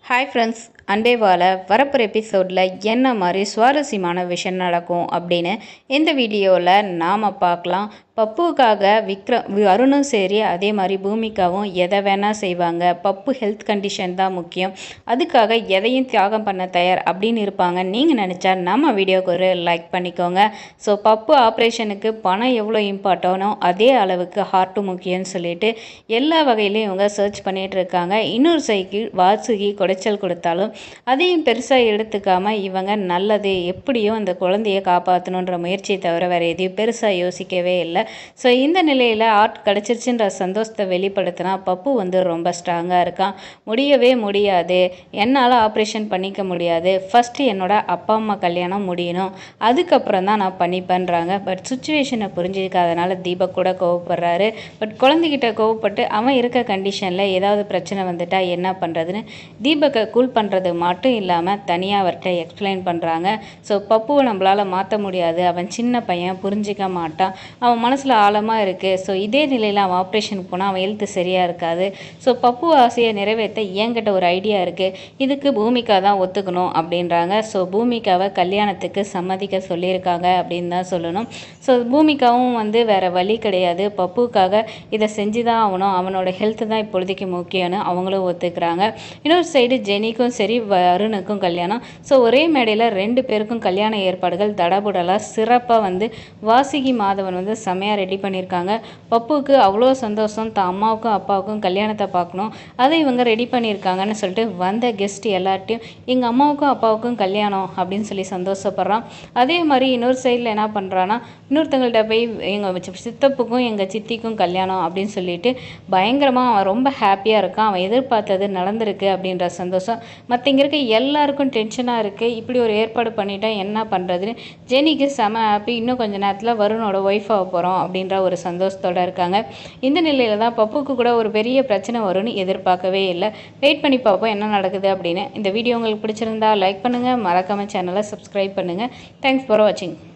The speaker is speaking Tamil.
ஹாய் ஃப்ரெண்ட்ஸ் அண்டேவால வரப்போகிற எபிசோடில் என்ன மாதிரி சுவாரஸ்யமான விஷயம் நடக்கும் அப்படின்னு இந்த வீடியோவில் நாம் பார்க்கலாம் பப்புவுக்காக விக்ரம் வி- அருணும் சரி அதே மாதிரி பூமிக்காவும் எதை வேணால் செய்வாங்க பப்பு ஹெல்த் கண்டிஷன் தான் முக்கியம் அதுக்காக எதையும் தியாகம் பண்ண தயார் அப்படின்னு இருப்பாங்க நீங்கள் நினச்சா நம்ம வீடியோக்கு ஒரு லைக் பண்ணிக்கோங்க ஸோ பப்பு ஆப்ரேஷனுக்கு பணம் எவ்வளோ இம்பார்ட்டனோ அதே அளவுக்கு ஹார்ட்டும் முக்கியம்னு சொல்லிட்டு எல்லா வகையிலையும் இவங்க சர்ச் பண்ணிட்டு இருக்காங்க இன்னொரு சைக்கிள் வாசுகி குடைச்சல் கொடுத்தாலும் அதையும் பெருசாக எடுத்துக்காம இவங்க நல்லது எப்படியும் அந்த குழந்தைய காப்பாற்றணுன்ற முயற்சியை தவிர வேறு எதையும் பெருசாக யோசிக்கவே இல்லை ஸோ இந்த நிலையில் ஆர்ட் கிடச்சிருச்சுன்ற சந்தோஷத்தை வெளிப்படுத்தினா பப்பு வந்து ரொம்ப ஸ்ட்ராங்காக இருக்கான் முடியவே முடியாது என்னால் ஆப்ரேஷன் பண்ணிக்க முடியாது ஃபஸ்ட்டு என்னோட அப்பா அம்மா கல்யாணம் முடியணும் அதுக்கப்புறம் தான் நான் பண்ணிப்பேன்றாங்க பட் சுச்சுவேஷனை புரிஞ்சுக்காதனால தீபக் கூட கோவப்படுறாரு பட் குழந்தைகிட்ட கோவப்பட்டு அவன் இருக்க கண்டிஷனில் ஏதாவது பிரச்சனை வந்துட்டா என்ன பண்ணுறதுன்னு தீபக்கை கூல் பண்ணுறது மட்டும் இல்லாமல் தனியாக அவர்கிட்ட எக்ஸ்பிளைன் பண்ணுறாங்க ஸோ பப்புவை நம்மளால் மாற்ற முடியாது அவன் சின்ன பையன் புரிஞ்சிக்க மாட்டான் அவன் மனசில் ஆழமாக இருக்குது ஸோ இதே நிலையில் அவன் ஆப்ரேஷனுக்கு போனால் அவன் ஹெல்த்து சரியாக இருக்காது ஸோ பப்பு ஆசையை நிறைவேற்ற என்கிட்ட ஒரு ஐடியா இருக்குது இதுக்கு பூமிகா தான் ஒத்துக்கணும் அப்படின்றாங்க ஸோ பூமிகாவை கல்யாணத்துக்கு சம்மதிக்க சொல்லியிருக்காங்க அப்படின்னு தான் சொல்லணும் ஸோ பூமிகாவும் வந்து வேறு வழி கிடையாது பப்புவுக்காக இதை செஞ்சு தான் ஆகணும் அவனோட ஹெல்த்து தான் இப்பொழுதைக்கு முக்கியம்னு அவங்களும் ஒத்துக்கிறாங்க இன்னொரு சைடு ஜெனிக்கும் சரி வ- அருணுக்கும் கல்யாணம் ஸோ ஒரே மேடையில் ரெண்டு பேருக்கும் கல்யாண ஏற்பாடுகள் தடபுடலாக சிறப்பாக வந்து வாசுகி மாதவன் வந்து செமையாக ரெடி பண்ணியிருக்காங்க பப்புவுக்கு அவ்வளோ சந்தோஷம் தான் அம்மாவுக்கும் அப்பாவுக்கும் கல்யாணத்தை பார்க்கணும் அதை இவங்க ரெடி பண்ணியிருக்காங்கன்னு சொல்லிட்டு வந்த கெஸ்ட் எல்லார்ட்டையும் எங்கள் அம்மாவுக்கும் அப்பாவுக்கும் கல்யாணம் அப்படின்னு சொல்லி சந்தோஷப்படுறான் அதே மாதிரி இன்னொரு சைடில் என்ன பண்ணுறான்னா இன்னொருத்தங்கள்ட்ட போய் எங்கள் சித்தப்புக்கும் எங்கள் சித்திக்கும் கல்யாணம் அப்படின்னு சொல்லிட்டு பயங்கரமாக அவன் ரொம்ப ஹாப்பியாக இருக்கான் அவன் எதிர்பார்த்தது நடந்திருக்கு அப்படின்ற சந்தோஷம் மற்ற இங்கே இருக்க எல்லாருக்கும் டென்ஷனாக இருக்குது இப்படி ஒரு ஏற்பாடு பண்ணிட்டா என்ன பண்ணுறதுன்னு ஜெனிக்கு செம ஹாப்பி இன்னும் கொஞ்ச நேரத்தில் வருணோட ஒய்ஃப் ஆக போகிறோம் அப்படின்ற ஒரு சந்தோஷத்தோட இருக்காங்க இந்த நிலையில் தான் பப்புக்கு கூட ஒரு பெரிய பிரச்சனை வரும்னு எதிர்பார்க்கவே இல்லை வெயிட் பண்ணி பார்ப்போம் என்ன நடக்குது அப்படின்னு இந்த வீடியோ உங்களுக்கு பிடிச்சிருந்தா லைக் பண்ணுங்கள் மறக்காமல் சேனலை சப்ஸ்கிரைப் பண்ணுங்கள் தேங்க்ஸ் ஃபார் வாட்சிங்